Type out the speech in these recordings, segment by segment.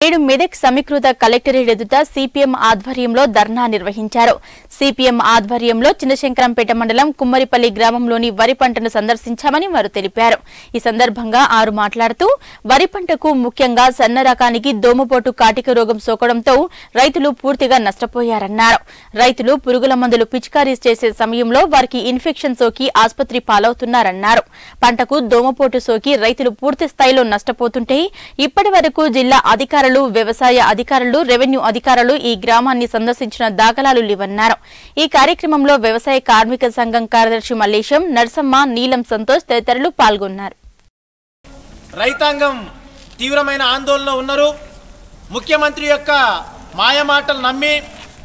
నేడు మెదక్ సమీకృత కలెక్టరేట్ ఎదుట సిపిఎం ఆధ్వర్యంలో ధర్నా నిర్వహించారు సిపిఎం ఆధ్వర్యంలో చిన్నశంకరంపేట మండలం కుమ్మరిపల్లి గ్రామంలోని వరి పంటను సందర్శించామని వారు తెలిపారు ఈ సందర్భంగా ఆరు మాట్లాడుతూ వరి పంటకు ముఖ్యంగా సన్న రకానికి దోమపోటు కాటిక రోగం సోకడంతో రైతులు పూర్తిగా నష్టపోయారన్నారు రైతులు పురుగుల మందులు పిచికారీ చేసే సమయంలో వారికి ఇన్ఫెక్షన్ సోకి ఆసుపత్రి పాలవుతున్నారన్నారు పంటకు దోమపోటు సోకి రైతులు పూర్తి స్థాయిలో నష్టపోతుంటే ఇప్పటి వరకు జిల్లా అధికారులు వ్యవసాయ అధికారులు రెవెన్యూ అధికారులు ఈ గ్రామాన్ని సందర్శించిన దాఖలాలు లేవన్నారు ఈ కార్యక్రమంలో వ్యవసాయ కార్మిక సంఘం కార్యదర్శి మల్లేశం నర్సమ్మ నీలం సంతోష్ తదితరులు పాల్గొన్నారు రైతాంగం తీవ్రమైన ఆందోళనలో ఉన్నారు ముఖ్యమంత్రి యొక్క మాయ మాటలు నమ్మి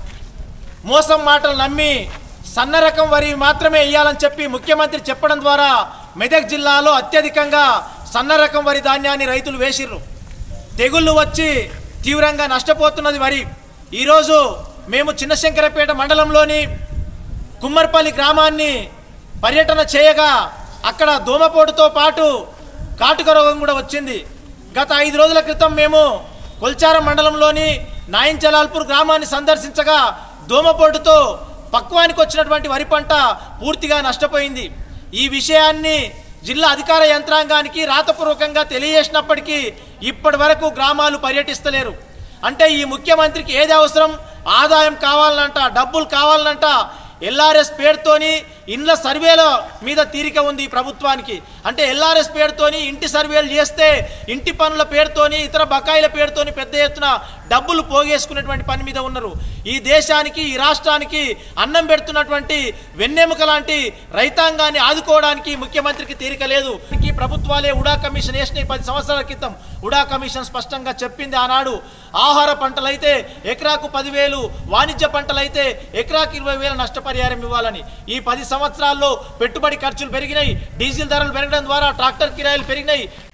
మోసం మాటలు నమ్మి సన్న రకం వరి మాత్రమే వేయాలని చెప్పి ముఖ్యమంత్రి చెప్పడం ద్వారా మెదక్ జిల్లాలో అత్యధికంగా సన్న రకం వరి ధాన్యాన్ని రైతులు వేసిర్రు తెగుళ్ళు వచ్చి తీవ్రంగా నష్టపోతున్నది వరి ఈరోజు మేము చిన్నశంకరపేట మండలంలోని కుమ్మర్పల్లి గ్రామాన్ని పర్యటన చేయగా అక్కడ దోమపోటుతో పాటు కాటుక రోగం కూడా వచ్చింది గత ఐదు రోజుల క్రితం మేము కొల్చారం మండలంలోని నాయించలాల్పూర్ గ్రామాన్ని సందర్శించగా దోమపోటుతో పక్వానికి వచ్చినటువంటి వరి పంట పూర్తిగా నష్టపోయింది ఈ విషయాన్ని జిల్లా అధికార యంత్రాంగానికి రాతపూర్వకంగా తెలియజేసినప్పటికీ ఇప్పటి వరకు గ్రామాలు పర్యటిస్తలేరు అంటే ఈ ముఖ్యమంత్రికి ఏది అవసరం ఆదాయం కావాలనంట డబ్బులు కావాలనంట ఎల్ఆర్ఎస్ పేరుతోని ఇండ్ల సర్వేల మీద తీరిక ఉంది ఈ ప్రభుత్వానికి అంటే ఎల్ఆర్ఎస్ పేరుతోని ఇంటి సర్వేలు చేస్తే ఇంటి పనుల పేరుతోని ఇతర బకాయిల పేరుతోని పెద్ద ఎత్తున డబ్బులు పోగేసుకునేటువంటి పని మీద ఉన్నారు ఈ దేశానికి ఈ రాష్ట్రానికి అన్నం పెడుతున్నటువంటి వెన్నెముక లాంటి రైతాంగాన్ని ఆదుకోవడానికి ముఖ్యమంత్రికి తీరిక లేదు ఈ ప్రభుత్వాలే ఉడా కమిషన్ వేసిన పది సంవత్సరాల క్రితం ఉడా కమిషన్ స్పష్టంగా చెప్పింది ఆనాడు ఆహార పంటలైతే ఎకరాకు పదివేలు వాణిజ్య పంటలైతే ఎకరాకు ఇరవై వేల నష్టపరిహారం ఇవ్వాలని ఈ పది సంవత్సరాల్లో పెట్టుబడి ఖర్చులు పెరిగినాయి డీజిల్ ధరలు పెరగడం ద్వారా ట్రాక్టర్ కిరాయిలు పెరిగినాయి